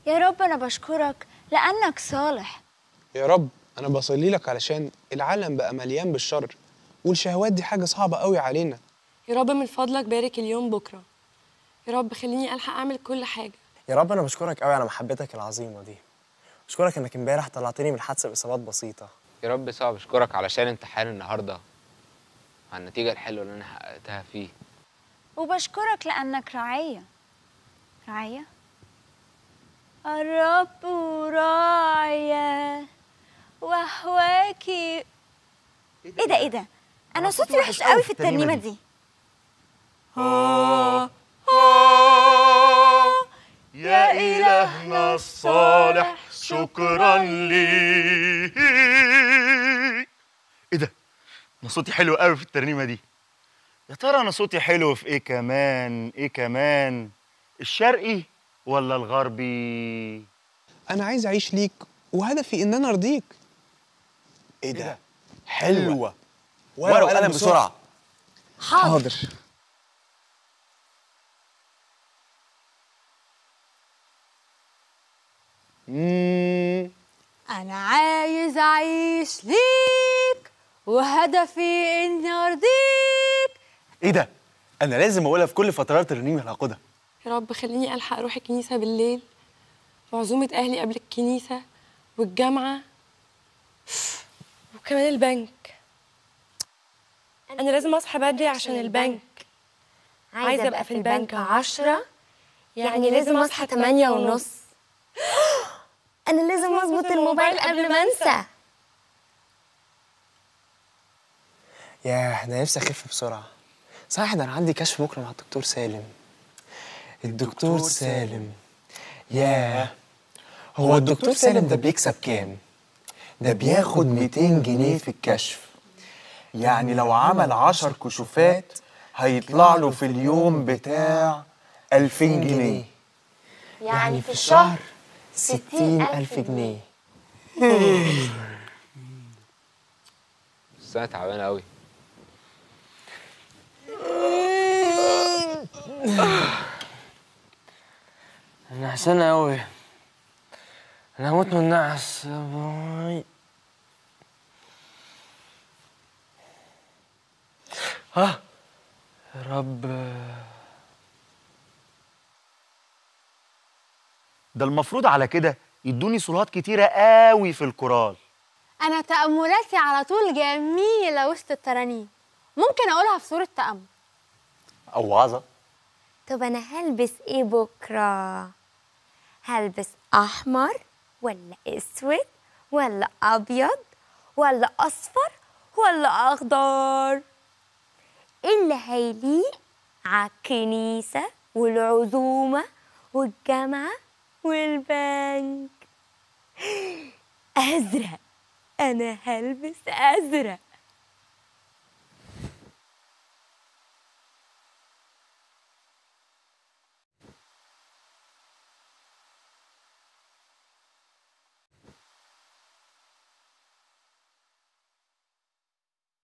يا رب أنا بشكرك لأنك صالح يا رب انا بصلي لك علشان العالم بقى مليان بالشر والشهوات دي حاجه صعبه قوي علينا يا رب من فضلك بارك اليوم بكرة يا رب خليني ألحق أعمل كل حاجة يا رب انا بشكرك قوي على محبتك العظيمه دي بشكرك انك امبارح طلعتني من الحادثه باصابات بسيطه يا رب صعب اشكرك علشان امتحان النهارده على النتيجه الحلوه اللي انا حققتها فيه وبشكرك لأنك رعية رعية الرب راعية وهواك ايه ده ايه ده انا صوتي وحش قوي في الترنيمه دي يا إلهنا الصالح شكرا ليك ايه ده انا صوتي حلو قوي في الترنيمه دي يا ترى انا صوتي حلو في ايه كمان ايه كمان الشرقي ولا الغربي انا عايز اعيش ليك وهدفي ان انا ارضيك ايه ده حلوه ورقه وقلم بسرعه حاضر مم. أنا عايز أعيش ليك وهدفي إني أرضيك ايه ده انا لازم اقولها في كل فترات الترنيم اللي هاخدها يا رب خليني ألحق أروح الكنيسة بالليل وعزومة أهلي قبل الكنيسة والجامعة وكمان البنك أنا لازم أصحى بدري عشان البنك عايزة أبقى في البنك عشرة يعني لازم أصحى تمانية ونص انا لازم اظبط الموبايل قبل ما انسى ياه ده نفسي اخف بسرعه صح ده انا عندي كشف بكره مع الدكتور سالم الدكتور سالم ياه هو الدكتور سالم ده بيكسب كام ده بياخد 200 جنيه في الكشف يعني لو عمل 10 كشوفات هيطلع له في اليوم بتاع 2000 جنيه يعني في الشهر 60 ألف جنيه بس انا تعبان قوي انا نعسان قوي انا هموت من النعس باي ها يا رب ده المفروض على كده يدوني صلوات كتيره قوي في الكورال أنا تأملاتي على طول جميلة وسط الترانيم ممكن أقولها في صورة تأمل أو وعظة طب انا هلبس ايه بكره هلبس احمر ولا اسود ولا ابيض ولا اصفر ولا اخضر إيه اللي هيليق على الكنيسه والعزومه والجامعه والبنك ازرق انا هلبس ازرق